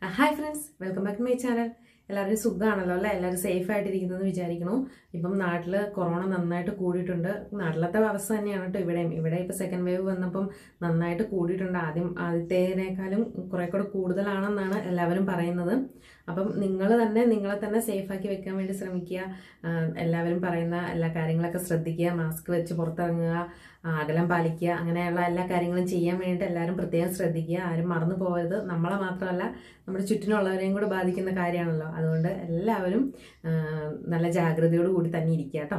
hi friends welcome back to my channel എല്ലാവരും സുഖമാണല്ലോ അല്ലേ എല്ലാവരും സേഫ് ആയിട്ടിരിക്കുന്നതെന്ന് വിചാരിക്കണു ഇപ്പം നാട്ടിൽ കൊറോണ നന്നായിട്ട് കൂടിയിട്ടുണ്ട് നാട്ടിലത്തെ അവസ്ഥ തന്നെയാണ് കേട്ടോ ഇവിടെയും ഇവിടെ ഇപ്പോൾ സെക്കൻഡ് വേവ് വന്നപ്പം നന്നായിട്ട് കൂടിയിട്ടുണ്ട് ആദ്യം ആദ്യത്തേനേക്കാളും കുറെ കൂടെ കൂടുതലാണെന്നാണ് എല്ലാവരും പറയുന്നത് അപ്പം നിങ്ങൾ തന്നെ നിങ്ങളെ തന്നെ സേഫാക്കി വെക്കാൻ വേണ്ടി ശ്രമിക്കുക ആഹ് എല്ലാവരും പറയുന്ന എല്ലാ കാര്യങ്ങളൊക്കെ ശ്രദ്ധിക്കുക മാസ്ക് വെച്ച് പുറത്തിറങ്ങുക ആ, അകലം പാലിക്കുക അങ്ങനെയുള്ള എല്ലാ കാര്യങ്ങളും ചെയ്യാൻ വേണ്ടിയിട്ട് എല്ലാവരും പ്രത്യേകം ശ്രദ്ധിക്കുക ആരും മറന്നു പോകരുത് നമ്മളെ മാത്രമല്ല നമ്മുടെ ചുറ്റിനുള്ളവരെയും കൂടെ ബാധിക്കുന്ന കാര്യമാണല്ലോ അതുകൊണ്ട് എല്ലാവരും ആ, നല്ല ജാഗ്രതയോട് കൂടി തന്നെ ഇരിക്കുക കേട്ടോ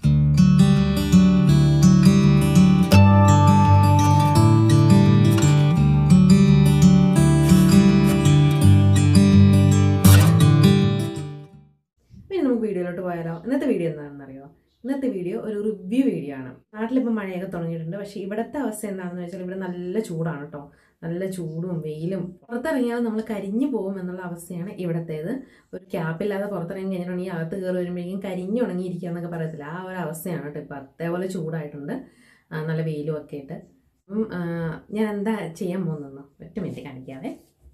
പിന്നെ നമുക്ക് വീഡിയോയിലോട്ട് പോയാലോ ഇന്നത്തെ വീഡിയോ എന്താണെന്ന് അറിയോ ഇന്നത്തെ വീഡിയോ ഒരു റിവ്യൂ വീഡിയോ ആണ് നാട്ടിലിപ്പോൾ മഴയൊക്കെ തുടങ്ങിയിട്ടുണ്ട് പക്ഷേ ഇവിടുത്തെ അവസ്ഥ എന്താണെന്ന് വെച്ചാൽ ഇവിടെ നല്ല ചൂടാണ് കേട്ടോ നല്ല ചൂടും വെയിലും പുറത്തിറങ്ങിയാൽ നമ്മൾ കരിഞ്ഞു പോകും എന്നുള്ള അവസ്ഥയാണ് ഇവിടത്തേത് ഒരു ക്യാപ്പില്ലാതെ പുറത്തിറങ്ങി കഴിഞ്ഞിട്ടുണ്ടെങ്കിൽ അകത്ത് കയറി വരുമ്പോഴേക്കും കരിഞ്ഞു ഉണങ്ങിയിരിക്കുക എന്നൊക്കെ പറയത്തില്ല ആ ഒരു അവസ്ഥയാണ് കേട്ടോ ഇപ്പം അതേപോലെ ചൂടായിട്ടുണ്ട് ആ, നല്ല വെയിലും ഒക്കെ ആയിട്ട് അപ്പം ആ, ഞാൻ എന്താ ചെയ്യാൻ പോകുന്നതെന്നോ ഒറ്റ മിനിറ്റ് കാണിക്കാതെ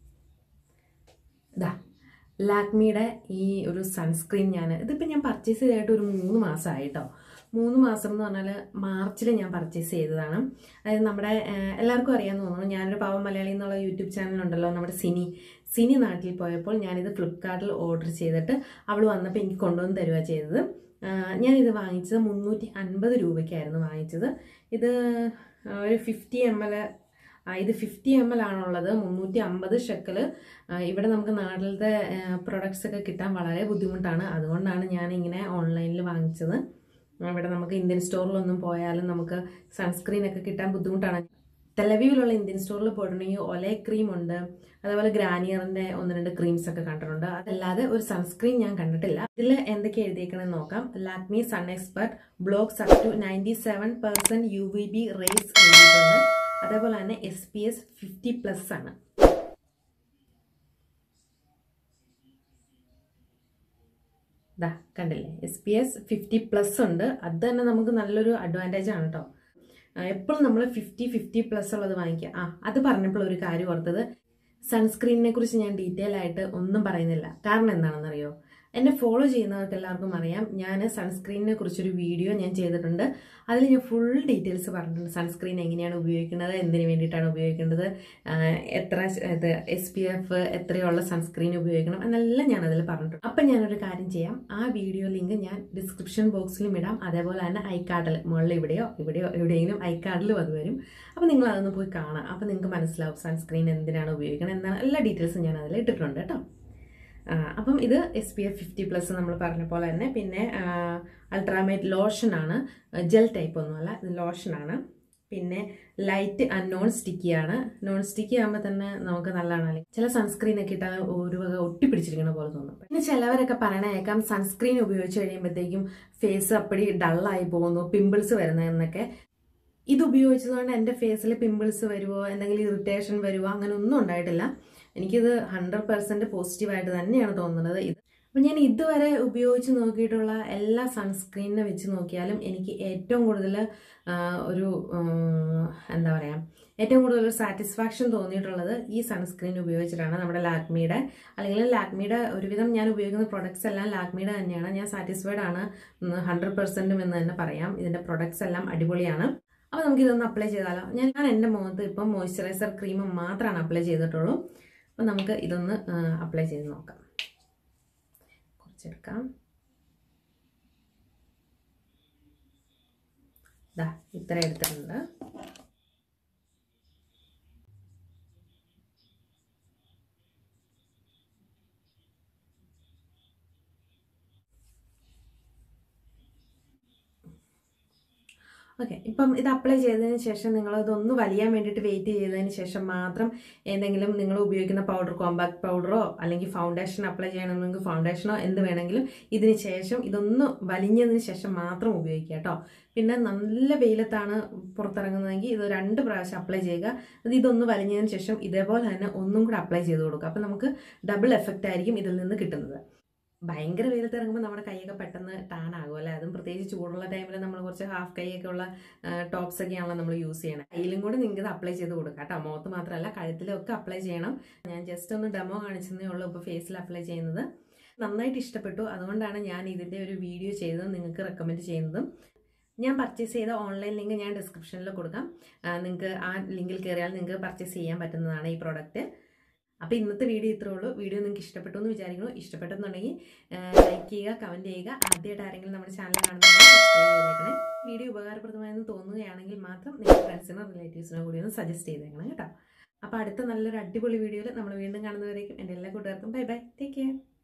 ഇതാ ലാക്മിയുടെ ഈ ഒരു സൺസ്ക്രീൻ ഞാൻ ഇതിപ്പോൾ ഞാൻ പർച്ചേസ് ചെയ്തായിട്ട് ഒരു മൂന്ന് മാസമായി കേട്ടോ മൂന്ന് മാസം എന്ന് പറഞ്ഞാൽ മാർച്ചിൽ ഞാൻ പർച്ചേസ് ചെയ്തതാണ് അതായത് നമ്മുടെ ഏഹ്, എല്ലാവർക്കും അറിയാമെന്ന് തോന്നുന്നു ഞാനൊരു പാവം മലയാളി എന്നുള്ള യൂട്യൂബ് ചാനലുണ്ടല്ലോ നമ്മുടെ സിനി സിനി നാട്ടിൽ പോയപ്പോൾ ഞാനിത് ഫ്ലിപ്കാർട്ടിൽ ഓർഡർ ചെയ്തിട്ട് അവൾ വന്നപ്പോൾ എനിക്ക് കൊണ്ടുവന്ന് തരുക ചെയ്തത് ആഹ്, ഞാനിത് വാങ്ങിച്ചത് മുന്നൂറ്റി അൻപത് രൂപയ്ക്കായിരുന്നു വാങ്ങിച്ചത് ഇത് ആഹ്, ഒരു ഫിഫ്റ്റി എം എൽ ഇത് ഫിഫ്റ്റി എം എൽ ആണുള്ളത് മുന്നൂറ്റി അമ്പത് ഷെക്കൽ ഇവിടെ നമുക്ക് നാട്ടിലത്തെ പ്രൊഡക്ട്സ് ഒക്കെ കിട്ടാൻ വളരെ ബുദ്ധിമുട്ടാണ് അതുകൊണ്ടാണ് ഞാൻ ഇങ്ങനെ ഓൺലൈനിൽ വാങ്ങിച്ചത് ഇവിടെ നമുക്ക് ഇന്ത്യൻ സ്റ്റോറിലൊന്നും പോയാലും നമുക്ക് സൺസ്ക്രീൻ ഒക്കെ കിട്ടാൻ ബുദ്ധിമുട്ടാണ് തെലവീവിലുള്ള ഇന്ത്യൻ സ്റ്റോറിൽ പോയിട്ടുണ്ടെങ്കിൽ ഒലേ ക്രീം ഉണ്ട് അതേപോലെ ഗ്രാനിയറിന്റെ ഒന്ന് രണ്ട് ക്രീംസ് ഒക്കെ കണ്ടിട്ടുണ്ട് അതല്ലാതെ ഒരു സൺസ്ക്രീൻ ഞാൻ കണ്ടിട്ടില്ല ഇതിൽ എന്തൊക്കെ എഴുതിയേക്കണെന്ന് നോക്കാം Lakme sun expert blocks up to ninety seven percent U V B rays എഴുതിയിട്ടുണ്ട് അതേപോലെ തന്നെ S P S fifty plus ആണ് ദാ കണ്ടില്ലേ S P S fifty plus ഉണ്ട് അത് തന്നെ നമുക്ക് നല്ലൊരു അഡ്വാൻറ്റേജ് ആണ് കേട്ടോ എപ്പോഴും നമ്മൾ ഫിഫ്റ്റി ഫിഫ്റ്റി പ്ലസ് ഉള്ളത് വാങ്ങിക്കുക ആ അത് പറഞ്ഞപ്പോൾ ഒരു കാര്യം ഓർത്തത് സൺസ്ക്രീനിനെ കുറിച്ച് ഞാൻ ഡീറ്റെയിൽ ആയിട്ട് ഒന്നും പറയുന്നില്ല കാരണം എന്താണെന്നറിയോ എന്നെ ഫോളോ ചെയ്യുന്നവർക്ക് എല്ലാവർക്കും അറിയാം ഞാൻ സൺസ്ക്രീനിനെ കുറിച്ചൊരു വീഡിയോ ഞാൻ ചെയ്തിട്ടുണ്ട് അതിൽ ഞാൻ ഫുൾ ഡീറ്റെയിൽസ് പറഞ്ഞിട്ടുണ്ട് സൺസ്ക്രീൻ എങ്ങനെയാണ് ഉപയോഗിക്കുന്നത് എന്തിനു വേണ്ടിയിട്ടാണ് ഉപയോഗിക്കേണ്ടത് ആഹ് എത്ര ഇത് എസ് പി എഫ് എത്രയുള്ള സൺസ്ക്രീൻ ഉപയോഗിക്കണം എന്നെല്ലാം ഞാൻ അതിൽ പറഞ്ഞിട്ടുണ്ട് അപ്പം ഞാനൊരു കാര്യം ചെയ്യാം ആ വീഡിയോ ലിങ്ക് ഞാൻ ഡിസ്ക്രിപ്ഷൻ ബോക്സിലും ഇടാം അതേപോലെ തന്നെ ഐക്കാർഡിൽ മുകളിൽ ഇവിടെയോ ഇവിടെയോ എവിടെയെങ്കിലും ഐക്കാർഡിലും അത് വരും അപ്പം നിങ്ങൾ അതൊന്ന് പോയി കാണാം അപ്പം നിങ്ങൾക്ക് മനസ്സിലാവും സൺസ്ക്രീൻ എന്തിനാണ് ഉപയോഗിക്കണം എന്താണ് എല്ലാ ഡീറ്റെയിൽസും ഞാൻ അതിൽ ഇട്ടിട്ടുണ്ട് കേട്ടോ ആ, അപ്പം ഇത് S P F fifty plus നമ്മൾ പറഞ്ഞ പോലെ തന്നെ പിന്നെ അൾട്രാമേറ്റ് ലോഷനാണ് ജെൽ ടൈപ്പ് ഒന്നുമല്ല ഇത് ലോഷനാണ് പിന്നെ ലൈറ്റ് നോൺ സ്റ്റിക്കി ആണ് നോൺ സ്റ്റിക്കി ആകുമ്പോൾ തന്നെ നമുക്ക് നല്ലതാണ് ചില സൺസ്ക്രീൻ ഒക്കെ ഇട്ടാൽ ഒരു വക ഒട്ടിപ്പിടിച്ചിരിക്കണ പോലെ തോന്നും പിന്നെ ചിലവരൊക്കെ പറയണ കേൾക്കാം സൺസ്ക്രീൻ ഉപയോഗിച്ച് കഴിയുമ്പോഴത്തേക്കും ഫേസ് അപ്പടി ഡള്ളായി പോകുന്നു പിമ്പിൾസ് വരുന്നതെന്നൊക്കെ ഇത് ഉപയോഗിച്ചതുകൊണ്ട് എൻ്റെ ഫേസിൽ പിമ്പിൾസ് വരുമോ എന്തെങ്കിലും ഇറിറ്റേഷൻ വരുമോ അങ്ങനെ ഒന്നും ഉണ്ടായിട്ടില്ല എനിക്കിത് ഹൺഡ്രഡ് പെർസെൻറ്റ് പോസിറ്റീവായിട്ട് തന്നെയാണ് തോന്നുന്നത് ഇത് അപ്പം ഞാൻ ഇതുവരെ ഉപയോഗിച്ച് നോക്കിയിട്ടുള്ള എല്ലാ സൺസ്ക്രീനിനെ വെച്ച് നോക്കിയാലും എനിക്ക് ഏറ്റവും കൂടുതൽ ആ, ഒരു ഉം, എന്താ പറയുക ഏറ്റവും കൂടുതൽ ഒരു സാറ്റിസ്ഫാക്ഷൻ തോന്നിയിട്ടുള്ളത് ഈ സൺസ്ക്രീൻ ഉപയോഗിച്ചിട്ടാണ് നമ്മുടെ ലാക്മിയുടെ അല്ലെങ്കിൽ ലാക്മിയുടെ ഒരുവിധം ഞാൻ ഉപയോഗിക്കുന്ന പ്രൊഡക്ട്സ് എല്ലാം ലാക്മിയുടെ തന്നെയാണ് ഞാൻ സാറ്റിസ്ഫൈഡ് ആണ് ഹൺഡ്രഡ് പെർസെൻറ്റും എന്ന് തന്നെ പറയാം ഇതിൻ്റെ പ്രൊഡക്ട്സ് എല്ലാം അടിപൊളിയാണ് അപ്പോൾ നമുക്ക് ഇതൊന്ന് അപ്ലൈ ചെയ്താലോ ഞാൻ ഞാൻ എൻ്റെ മുഖത്ത് ഇപ്പം മോയ്സ്ചറൈസർ ക്രീം മാത്രമാണ് അപ്ലൈ ചെയ്തിട്ടുള്ളൂ അപ്പോൾ നമുക്ക് ഇതൊന്ന് അപ്ലൈ ചെയ്ത് നോക്കാം കുറച്ചെടുക്കാം ദാ ഇത്ര എടുത്തിട്ടുണ്ട് ഓക്കെ ഇപ്പം ഇത് അപ്ലൈ ചെയ്തതിന് ശേഷം നിങ്ങൾ ഇതൊന്ന് വലിയാൻ വേണ്ടിയിട്ട് വെയിറ്റ് ചെയ്തതിന് ശേഷം മാത്രം എന്തെങ്കിലും നിങ്ങൾ ഉപയോഗിക്കുന്ന പൗഡർ കോമ്പാക്ട് പൗഡറോ അല്ലെങ്കിൽ ഫൗണ്ടേഷൻ അപ്ലൈ ചെയ്യണമെങ്കിൽ ഫൗണ്ടേഷനോ എന്ത് വേണമെങ്കിലും ഇതിന് ശേഷം ഇതൊന്ന് വലിഞ്ഞതിന് ശേഷം മാത്രം ഉപയോഗിക്കുക കേട്ടോ പിന്നെ നല്ല വെയിലത്താണ് പുറത്തിറങ്ങുന്നതെങ്കിൽ ഇത് രണ്ട് പ്രാവശ്യം അപ്ലൈ ചെയ്യുക അത് ഇതൊന്ന് വലിഞ്ഞതിന് ശേഷം ഇതേപോലെ തന്നെ ഒന്നും കൂടെ അപ്ലൈ ചെയ്ത് കൊടുക്കുക അപ്പം നമുക്ക് ഡബിൾ എഫക്റ്റ് ആയിരിക്കും ഇതിൽ നിന്ന് കിട്ടുന്നത് ഭയങ്കര വെയിലത്ത് ഇറങ്ങുമ്പോൾ നമ്മുടെ കൈയൊക്കെ പെട്ടെന്ന് ടാൻ ആകും അല്ലേ അതും പ്രത്യേകിച്ച് ചൂടുള്ള ടൈമിൽ നമ്മൾ കുറച്ച് ഹാഫ് കൈയൊക്കെ ഉള്ള ടോപ്സ് ഒക്കെയാണല്ലോ നമ്മൾ യൂസ് ചെയ്യണം കയ്യിലും കൂടെ നിങ്ങൾക്ക് ഇത് അപ്ലൈ ചെയ്ത് കൊടുക്കാം കേട്ടോ മുഖത്ത് മാത്രമല്ല കഴുത്തിലും ഒക്കെ അപ്ലൈ ചെയ്യണം ഞാൻ ജസ്റ്റ് ഒന്ന് ഡെമോ കാണിച്ചതേ ഉള്ളൂ ഇപ്പോൾ ഫേസിൽ അപ്ലൈ ചെയ്യുന്നത് നന്നായിട്ട് ഇഷ്ടപ്പെട്ടു അതുകൊണ്ടാണ് ഞാൻ ഇതിൻ്റെ ഒരു വീഡിയോ ചെയ്തത് നിങ്ങൾക്ക് റെക്കമെൻഡ് ചെയ്യുന്നതും ഞാൻ പർച്ചേസ് ചെയ്ത ഓൺലൈൻ ലിങ്ക് ഞാൻ ഡിസ്ക്രിപ്ഷനിൽ കൊടുക്കാം നിങ്ങൾക്ക് ആ ലിങ്കിൽ കയറിയാൽ നിങ്ങൾക്ക് പർച്ചേസ് ചെയ്യാൻ പറ്റുന്നതാണ് ഈ പ്രോഡക്റ്റ് അപ്പോൾ ഇന്നത്തെ വീഡിയോ ഇത്രേ ഉള്ളൂ വീഡിയോ നിങ്ങൾക്ക് ഇഷ്ടപ്പെട്ടു എന്ന് വിചാരിക്കുന്നു ഇഷ്ടപ്പെട്ടെന്നുണ്ടെങ്കിൽ ലൈക്ക് ചെയ്യുക കമൻറ്റ് ചെയ്യുക ആദ്യമായിട്ട് ആരെങ്കിലും നമ്മുടെ ചാനൽ കാണുന്നുണ്ടെങ്കിൽ സബ്സ്ക്രൈബ് ചെയ്തേക്കണേ വീഡിയോ ഉപകാരപ്രദമായെന്ന് തോന്നുകയാണെങ്കിൽ മാത്രം നിങ്ങളുടെ ഫ്രണ്ട്സിനോ റിലേറ്റീവ്സിനോ കൂടി ഒന്ന് സജസ്റ്റ് ചെയ്തേക്കണം കേട്ടോ അപ്പോൾ അടുത്ത നല്ലൊരു അടിപൊളി വീഡിയോയിൽ നമ്മൾ വീണ്ടും കാണുന്നവരേക്കും എൻ്റെ എല്ലാ കൂട്ടുകാർക്കും ബൈ ബൈ ടേക്ക് കെയർ